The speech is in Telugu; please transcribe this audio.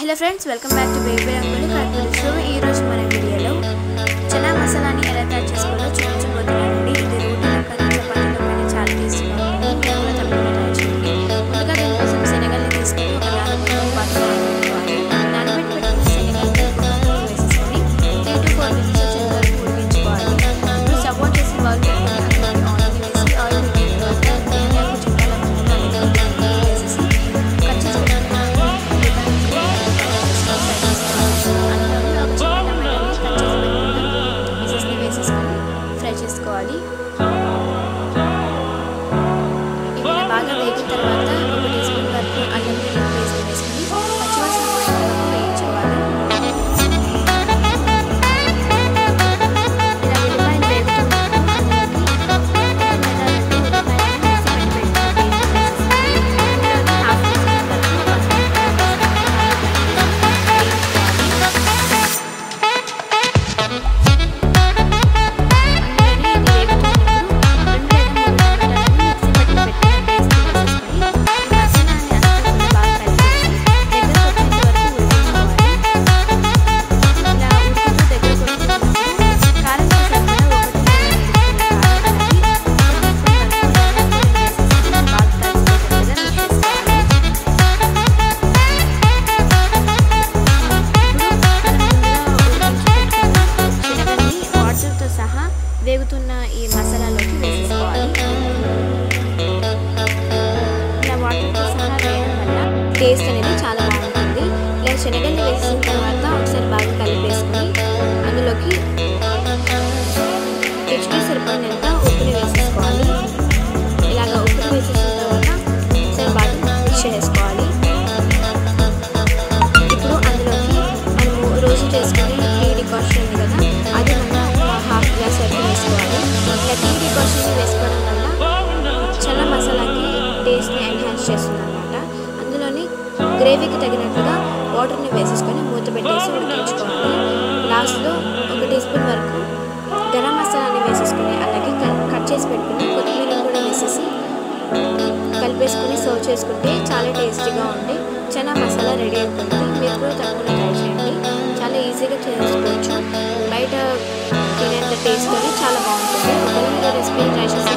hello friends welcome back to baby రంగులు కర్పూరి షో ఈ రోజు మన వీడియోలో చనా మసాలాని ఎలా తయారు చేసుకోవాలో చూపించబోతున్నానండి ఇది రోటీలో కానీ చపాతీలో కానీ చాలా టేస్టీగా ఉంటుంది మీరు కూడా తప్పకుండా ట్రై చేయండి ముందుగా దీనికోసం శనగల్ని తీసుకొని ఒక నాలుగు గంటల పాటు నానబెట్టుకోవాలి నానబెట్టి పెట్టుకున్న శనగల్ని కుక్కర్లో వేసేసుకొని త్రీ టు ఫోర్ మినిట్స్ వచ్చేంత వరకు ఉడికించుకోవాలి ఇప్పుడు సపోర్ట్ చేసి బౌల్ పెట్టుకొని అందులోని ఆయిల్ వేసి ఆయిల్ పెట్టిన తర్వాత ధనియాలు చిట్కాల వేసేసి కట్ చేసి పెట్టుకున్న ఫ్రై చేసుకోవాలి ఇవి బాగా వేగిన తర్వాత ఒక టీ స్పూన్ వరకు అల్లం వెల్లుల్లి పేస్ట్ వేసుకుని పచ్చివాసన పోయేంత వరకు వేయించుకోవాలి ఇలా ఉల్లిపాయలు వేగుతున్నప్పుడు అందులోకి ఉల్లిపాయలను ఉల్లిపాయలను మిక్సీ పెట్టి పెట్టుకున్న పేస్ట్ వేసేసుకుని అందులోకి హాఫ్ టీ స్పూన్ వరకు పసుపు అందులోనే ఇది వేగుతున్నప్పుడు రెండు లేదా మూడు టమాటాలను మిక్సీ పట్టి పెట్టుకున్న పేస్ట్ వేసేసుకొని ఈ మసాలాని అంతా కూడా బాగా కలిపేసి దగ్గరకు వచ్చేంత వరకు ఉడికించుకోవాలి ఇలా ఉడుకుతూ దగ్గరకు వస్తున్నప్పుడు కారంకి సరిపడా ఒకటి లేదా రెండు స్పూన్ల కారం అలాగే ఒక టీ స్పూన్ వరకు ధనియాల పొడిని వేసేసుకొని బాగా కలిసిపోయేటట్టుగా మిక్స్ చేసుకోవాలి ఇప్పుడు మనం ముందుగా ఉడికించి పెట్టుకున్న శనగల్ని వాటర్తో సహా వేగుతున్న ఈ మసాలాలోకి వేసేసుకోవాలి ఇలా వాటర్తో సహా వేయడం వల్ల టేస్ట్ అనేది చాలా బాగుంటుంది ఇలా శనగల్ని వేసిన తర్వాత ఒకసారి బాగా కలిపేసుకొని అందులోకి రుచికి సరిపడినంత ఉప్పుని వేసేసుకోవాలి ఇలాగ ఉప్పుని వేసేసిన తర్వాత ఒకసారి బాగా మిక్స్ చేసుకోవాలి ఇప్పుడు అందులోకి మనము రోజు చేసుకునే టీ డికాషన్ ఉంది కదా అది మనం ఒక హాఫ్ గ్లాస్ వరకు వేసుకోవాలి ఇలా టీ డికాషన్ వేసుకోవడం వల్ల చల్ల మసాలాకి టేస్ట్ని ఎన్హాన్స్ చేస్తుంది అనమాట అందులోని గ్రేవీకి తగినట్టుగా వాటర్ని వేసేసుకొని మూత పెట్టేసి ఉడికించుకోవాలి లాస్ట్లో ఒక టీ స్పూన్ వరకు గరం మసాలాని వేసేసుకొని అలాగే కట్ చేసి పెట్టుకుని కొత్తిమీరని కూడా వేసేసి కలిపేసుకొని సర్వ్ చేసుకుంటే చాలా టేస్టీగా ఉండి చనా మసాలా రెడీ అయిపోతుంది మీరు కూడా తప్పకుండా ట్రై చేయండి చాలా ఈజీగా చేసుకోవచ్చు బయట తినేంత టేస్ట్ చాలా బాగుంటుంది ఒకవేళ మీరు రెసిపీ ట్రై చేసి